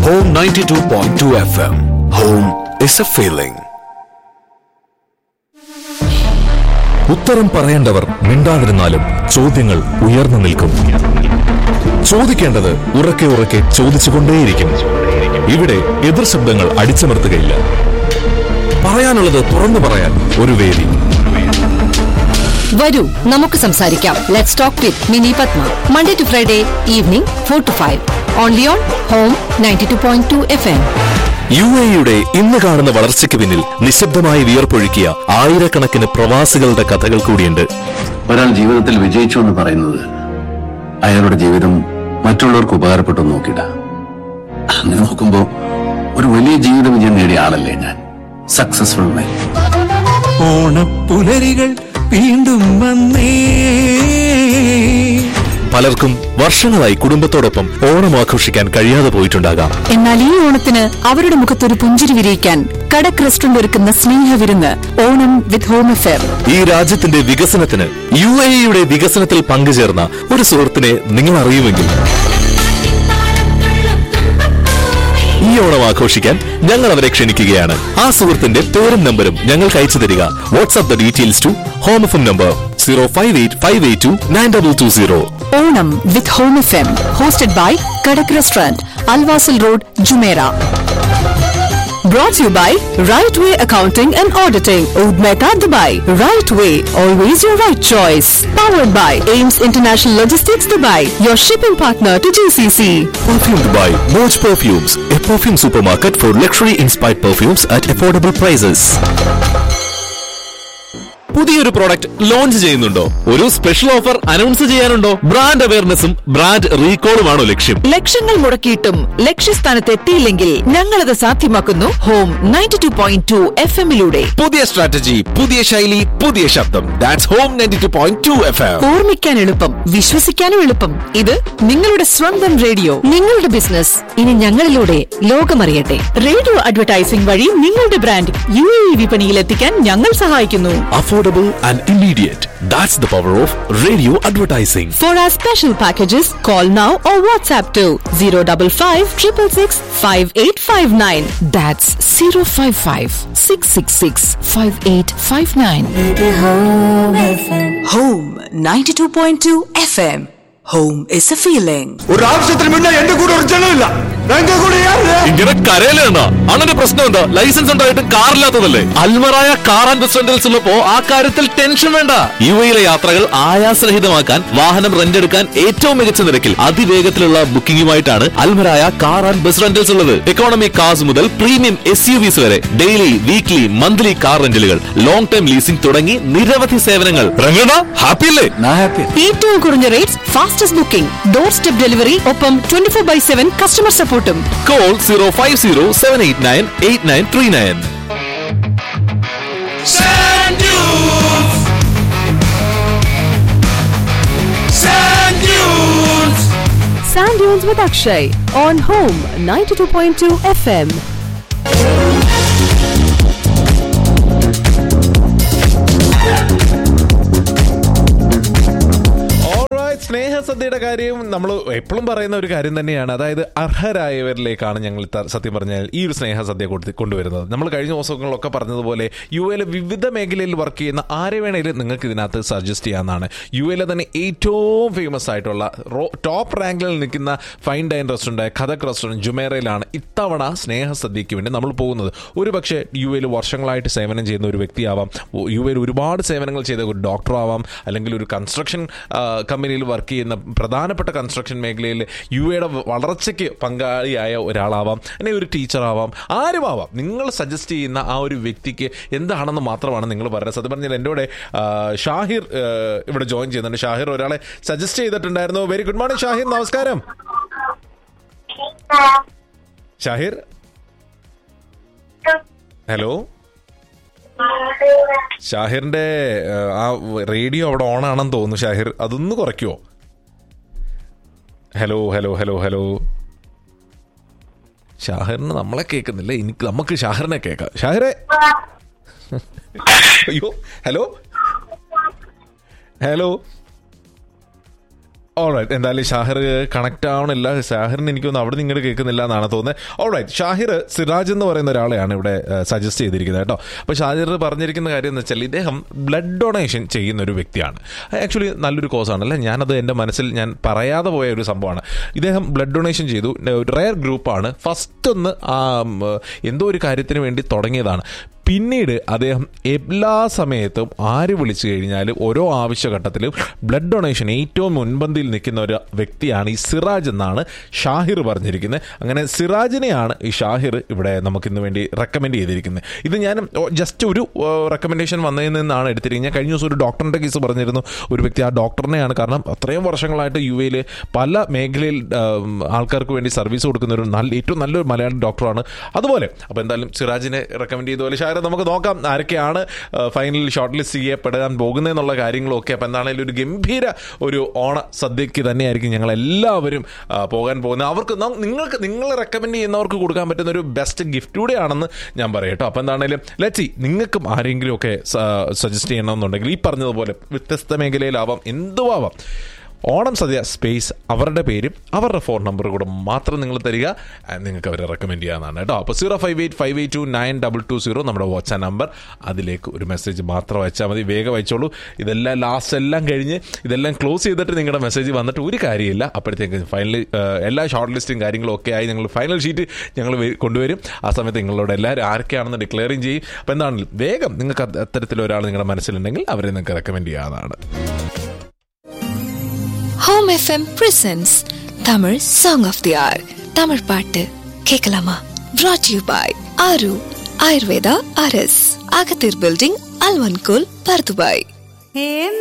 Home 92.2 FM. Home is a feeling. ഉത്തരം പറയേണ്ടവർ മിണ്ടാതിരുന്നാലും ചോദ്യങ്ങൾ ഉയർന്നു നിൽക്കും ചോദിക്കേണ്ടത് ഉറക്കെ ഉറക്കെ ചോദിച്ചുകൊണ്ടേയിരിക്കും ഇവിടെ എതിർ ശബ്ദങ്ങൾ അടിച്ചമർത്തുകയില്ല പറയാനുള്ളത് തുറന്നു പറയാൻ ഒരു വേദി വരൂ നമുക്ക് സംസാരിക്കാം let's talk with Mini Padma Monday to Friday evening four to five only on home ninety two point two F M യു എയുടെ ഇന്ന് കാണുന്ന വളർച്ചയ്ക്ക് പിന്നിൽ നിശബ്ദമായി വിയർപ്പൊഴുക്കിയ ആയിരക്കണക്കിന് പ്രവാസികളുടെ കഥകൾ കൂടിയുണ്ട് ഒരാൾ ജീവിതത്തിൽ വിജയിച്ചു എന്ന് പറയുന്നത് അയാളുടെ ജീവിതം മറ്റുള്ളവർക്ക് ഉപകാരപ്പെട്ടു എന്ന് നോക്കിയിട്ട അങ്ങനെ നോക്കുമ്പോ ഒരു വലിയ ജീവിത വിജയം നേടിയ ആളല്ലേ ഞാൻ സക്സസ്ഫുൾ മാൻ ഓണപ്പുലരികൾ വീണ്ടും വന്നേ പലർക്കും വർഷങ്ങളായി കുടുംബത്തോടൊപ്പം ഓണം ആഘോഷിക്കാൻ കഴിയാതെ പോയിട്ടുണ്ടാകാം എന്നാൽ ഈ ഓണത്തിന് അവരുടെ മുഖത്തൊരു പുഞ്ചിരി വിരിയിക്കാൻ കടക് റെസ്റ്റോറന്റ് ഒരുക്കുന്ന സ്നേഹവിരുന്ന് ഓണം വിത്ത് ഹോം അഫെയർ ഈ രാജ്യത്തിന്റെ വികസനത്തിന് യു എ ഇയുടെ വികസനത്തിൽ പങ്കുചേർന്ന ഒരു സുഹൃത്തിനെ നിങ്ങൾ അറിയുമെങ്കിൽ ഈ ഓണം ആഘോഷിക്കാൻ ഞങ്ങൾ അവരെ ക്ഷണിക്കുകയാണ് ആ സുഹൃത്തിന്റെ പേരും നമ്പരും ഞങ്ങൾക്ക് അയച്ചു തരിക WhatsApp the details to home F number zero five eight five eight two nine double two zero Onam with home F M hosted by Kadak restaurant Al Wasl road Jumeirah Brought to you by Right Way Accounting and Auditing, Oud Mehta, Dubai. Right Way, always your right choice. Powered by Ames International Logistics, Dubai, your shipping partner to GCC. Perfumed by Moj Perfumes, a perfume supermarket for luxury inspired perfumes at affordable prices. പുതിയൊരു product launch ചെയ്യുന്നുണ്ടോ ഒരു special offer announce ചെയ്യാനുണ്ടോ brand അവയർനെസ്സും brand റീകോളുമാണോ ലക്ഷ്യം ലക്ഷങ്ങൾ മുടക്കിയിട്ടും ലക്ഷ്യസ്ഥാനത്ത് എത്തിയില്ലെങ്കിൽ ഞങ്ങളത് സാധ്യമാക്കുന്നു home ninety two point two F എമ്മിലൂടെ പുതിയ സ്ട്രാറ്റജി പുതിയ ശൈലി പുതിയ ശബ്ദം that's home ninety two point two F M ഓർമ്മിക്കാൻ എളുപ്പം വിശ്വസിക്കാനും എളുപ്പം ഇത് നിങ്ങളുടെ സ്വന്തം റേഡിയോ നിങ്ങളുടെ ബിസിനസ് ഇനി ഞങ്ങളിലൂടെ ലോകമറിയട്ടെ റേഡിയോ അഡ്വർടൈസിംഗ് വഴി നിങ്ങളുടെ ബ്രാൻഡ് യു എ വിപണിയിൽ എത്തിക്കാൻ ഞങ്ങൾ സഹായിക്കുന്നു affordable and immediate that's the power of radio advertising For our special packages, call now or WhatsApp to 055 666 5859. That's 055 666 5859. Home 92.2 FM. Home is a feeling. ഒരു ആവശ്യത്തിന് മുന്നേ എന്റെ കൂടെ ഒരു ജനമില്ല എന്റെ കൂടെ ആര്? ഇങ്ങനെ കരയിലേണ്ട അണ്ണന്റെ പ്രശ്നം എന്താ ലൈസൻസ് ഉണ്ടായിട്ടും കാറില്ലാത്തതല്ലേ Almaraya car and bus rentals ഉള്ളപ്പോ ആ കാര്യത്തിൽ ടെൻഷൻ വേണ്ട യു എയിലെ യാത്രകൾ ആയാസരഹിതമാക്കാൻ വാഹനം റെന്റ് എടുക്കാൻ ഏറ്റവും മികച്ച നിരക്കിൽ അതിവേഗത്തിലുള്ള ബുക്കിംഗുമായിട്ടാണ് Almaraya car and bus rentals ഉള്ളത് എക്കോണമി കാർസ് മുതൽ പ്രീമിയം എസ് യു വിസ് വരെ ഡെയിലി വീക്ക്ലി മന്ത്ലി കാർ റെന്റലുകൾ ലോങ് ടൈം ലീസിംഗ് തുടങ്ങി നിരവധി സേവനങ്ങൾ രംഗണ ഹാപ്പി അല്ലേ ഏറ്റവും കുറഞ്ഞ rates fastest booking doorstep delivery ഒപ്പം twenty four by seven customer സപ്പോർട്ടും call zero five zero seven eight nine eight nine three nine Sand dunes. Sand dunes. Sand Dunes with Akshay on Home 92.2 FM. Alright, സ്നേഹസദ്യയുടെ കാര്യം നമ്മൾ എപ്പോഴും പറയുന്ന ഒരു കാര്യം തന്നെയാണ് അതായത് അർഹരായവരിലേക്കാണ് ഞങ്ങൾ ത- സത്യം പറഞ്ഞാൽ ഈ ഒരു സ്നേഹസദ്യ കൊടുത്ത് കൊണ്ടുവരുന്നത് നമ്മൾ കഴിഞ്ഞ ദിവസങ്ങളിലൊക്കെ പറഞ്ഞതുപോലെ യു എയിലെ വിവിധ മേഖലയിൽ വർക്ക് ചെയ്യുന്ന ആരെ വേണേലും നിങ്ങൾക്ക് ഇതിനകത്ത് സജസ്റ്റ് ചെയ്യാവുന്നതാണ് യു എയിലെ തന്നെ ഏറ്റവും ഫേമസ് ആയിട്ടുള്ള റോ ടോപ്പ് റാങ്കിൽ നിൽക്കുന്ന fine dine restaurant Kadak restaurant ജുമേറയിലാണ് ഇത്തവണ സ്നേഹസദ്യയ്ക്ക് വേണ്ടി നമ്മൾ പോകുന്നത് ഒരു പക്ഷേ യു എയിൽ വർഷങ്ങളായിട്ട് സേവനം ചെയ്യുന്ന ഒരു വ്യക്തിയാവാം ഒ- യു എയിൽ ഒരുപാട് സേവനങ്ങൾ ചെയ്ത ഒരു ഡോക്ടർ ആവാം അല്ലെങ്കിൽ ഒരു കൺസ്ട്രക്ഷൻ കമ്പനിയിൽ വർക്ക് ചെയ്യുന്ന പ്രധാനപ്പെട്ട കൺസ്ട്രക്ഷൻ മേഖലയിൽ യു എയുടെ വളർച്ചയ്ക്ക് പങ്കാളിയായ ഒരാളാവാം അല്ലെങ്കിൽ ഒരു ടീച്ചറാവാം ആരുമാവാം നിങ്ങൾ സജസ്റ്റ് ചെയ്യുന്ന ആ ഒരു വ്യക്തിക്ക് എന്താണെന്ന് മാത്രമാണ് നിങ്ങൾ പറയുന്നത് സത്യം പറഞ്ഞാൽ എൻ്റെ കൂടെ ആ, ഷാഹിർ ആ, ഇവിടെ ജോയിൻ ചെയ്യുന്നുണ്ട് ഷാഹിർ ഒരാളെ സജസ്റ്റ് ചെയ്തിട്ടുണ്ടായിരുന്നു വെരി ഗുഡ് മോർണിംഗ് ഷാഹിർ നമസ്കാരം ഷാഹിർ ഹലോ ഷാഹിറിന്റെ ആ, ആ റേഡിയോ അവിടെ ഓൺ ആണെന്ന് തോന്നുന്നു ഷാഹിർ അതൊന്ന് കുറയ്ക്കുവോ ഹലോ ഹലോ ഹലോ ഹലോ ഷാഹിറിന് നമ്മളെ കേൾക്കുന്നില്ല എനിക്ക് നമുക്ക് ഷാഹിറിനെ കേൾക്കാം ഷാഹിറെ അയ്യോ ഹലോ ഹലോ ഓൾറൈറ്റ് എന്തായാലും ഷാഹിർ കണക്ട് ആവണില്ല ഷാഹിറിന് എനിക്കൊന്നും അവിടെ നിന്ന് ഇങ്ങോട്ട് കേൾക്കുന്നില്ല എന്നാണ് തോന്നുന്നത് ഓൾറൈറ്റ് ഷാഹിർ സിറാജ് എന്ന് പറയുന്ന ഒരാളെയാണ് ഇവിടെ സജസ്റ്റ് ചെയ്തിരിക്കുന്നത് കേട്ടോ അപ്പോൾ ഷാഹിർ പറഞ്ഞിരിക്കുന്ന കാര്യം എന്ന് വെച്ചാൽ ഇദ്ദേഹം ബ്ലഡ് ഡൊണേഷൻ ചെയ്യുന്ന ഒരു വ്യക്തിയാണ് ആക്ച്വലി നല്ലൊരു കോഴ്സാണ് അല്ലേ ഞാനത് എൻ്റെ മനസ്സിൽ ഞാൻ പറയാതെ പോയ ഒരു സംഭവമാണ് ഇദ്ദേഹം ബ്ലഡ് ഡൊണേഷൻ ചെയ്തു റയർ ഗ്രൂപ്പാണ് ഫസ്റ്റ് ഒന്ന് ആ, ഉം, എന്തോ ഒരു കാര്യത്തിന് വേണ്ടി തുടങ്ങിയതാണ് പിന്നീട് അദ്ദേഹം എല്ലാ സമയത്തും ആര് വിളിച്ചു കഴിഞ്ഞാലും ഓരോ ആവശ്യഘട്ടത്തിലും ബ്ലഡ് ഡൊണേഷൻ ഏറ്റവും മുൻപന്തിയിൽ നിൽക്കുന്ന ഒരു വ്യക്തിയാണ് ഈ സിറാജ് എന്നാണ് ഷാഹിർ പറഞ്ഞിരിക്കുന്നത് അങ്ങനെ സിറാജിനെയാണ് ഈ ഷാഹിർ ഇവിടെ നമുക്കിന്ന് വേണ്ടി റെക്കമെൻഡ് ചെയ്തിരിക്കുന്നത് ഇത് ഞാൻ ജസ്റ്റ് ഒരു റെക്കമെൻഡേഷൻ വന്നതിൽ നിന്നാണ് എടുത്തിരിക്കുന്നത് ഞാൻ കഴിഞ്ഞ ദിവസം ഒരു ഡോക്ടറിൻ്റെ കേസ് പറഞ്ഞിരുന്നു ഒരു വ്യക്തി ആ ഡോക്ടറിനെയാണ് കാരണം അത്രയും വർഷങ്ങളായിട്ട് യു എയിൽ പല മേഖലയിൽ ഉം, ആൾക്കാർക്ക് വേണ്ടി സർവീസ് കൊടുക്കുന്ന ഒരു നല്ല ഏറ്റവും നല്ലൊരു മലയാളം ഡോക്ടറാണ് അതുപോലെ അപ്പോൾ എന്തായാലും സിറാജിനെ റെക്കമെൻഡ് ചെയ്ത പോലെ ഷാഹിർ നമുക്ക് നോക്കാം ആരൊക്കെയാണ് ഫൈനൽ ഷോർട്ട് ലിസ്റ്റ് ചെയ്യപ്പെടാൻ പോകുന്നതെന്നുള്ള കാര്യങ്ങളൊക്കെ അപ്പോൾ എന്താണെങ്കിലും ഒരു ഗംഭീര ഒരു ഓണ സദ്യക്ക് തന്നെയായിരിക്കും ഞങ്ങൾ എല്ലാവരും ആ, പോകാൻ പോകുന്നത് അവർക്ക് നം- നിങ്ങൾക്ക് നിങ്ങൾ റെക്കമെൻഡ് ചെയ്യുന്നവർക്ക് കൊടുക്കാൻ പറ്റുന്ന ഒരു ബെസ്റ്റ് ഗിഫ്റ്റ് കൂടെയാണെന്ന് ഞാൻ പറയാം കേട്ടോ അപ്പോൾ എന്താണെങ്കിലും ലെറ്റ് നിങ്ങൾക്കും ആരെങ്കിലും ഒക്കെ സജസ്റ്റ് ചെയ്യണമെന്നുണ്ടെങ്കിൽ ഈ പറഞ്ഞതുപോലെ വ്യത്യസ്ത മേഖലയിലാവാം എന്തുവാവാം ഓണം സദ്യ സ്പേസ് അവരുടെ പേരും അവരുടെ ഫോൺ നമ്പർ കൂടെ മാത്രം നിങ്ങൾ തരിക and നിങ്ങൾക്ക് അവരെ റെക്കമെൻഡ് ചെയ്യാവുന്നതാണ് കേട്ടോ അപ്പോൾ zero five eight five eight two nine double two zero നമ്മുടെ വാട്സാപ്പ് നമ്പർ അതിലേക്ക് ഒരു മെസ്സേജ് മാത്രം അയച്ചാൽ മതി വേഗം അയച്ചോളൂ ഇതെല്ലാം ലാസ്റ്റ് എല്ലാം കഴിഞ്ഞ് ഇതെല്ലാം ക്ലോസ് ചെയ്തിട്ട് നിങ്ങളുടെ മെസ്സേജ് വന്നിട്ട് ഒരു കാര്യമില്ല അപ്പോഴത്തേക്ക് ഫൈനൽ എല്ലാ ഷോർട്ട് ലിസ്റ്റും കാര്യങ്ങളും ഒക്കെ ആയി ഞങ്ങൾ ഫൈനൽ ഷീറ്റ് ഞങ്ങൾ വെ- കൊണ്ടുവരും ആ സമയത്ത് നിങ്ങളോട് എല്ലാവരും ആരൊക്കെയാണെന്ന് ഡിക്ലെയറും ചെയ്യും അപ്പോൾ എന്താണ് വേഗം നിങ്ങൾക്ക് അത് അത്തരത്തിൽ ഒരാൾ നിങ്ങളുടെ മനസ്സിലുണ്ടെങ്കിൽ അവരെ നിങ്ങൾക്ക് റെക്കമെൻഡ് ചെയ്യാവുന്നതാണ് home FM presents Tamil song of the ஆர் தமிழ் பாட்டு கேட்கலாமா brought யூ பாய் ஆரு ஆயுர்வேதா அரஸ் அகத்தீர் பில்டிங் அல்வன்கோல் பர்துபாய்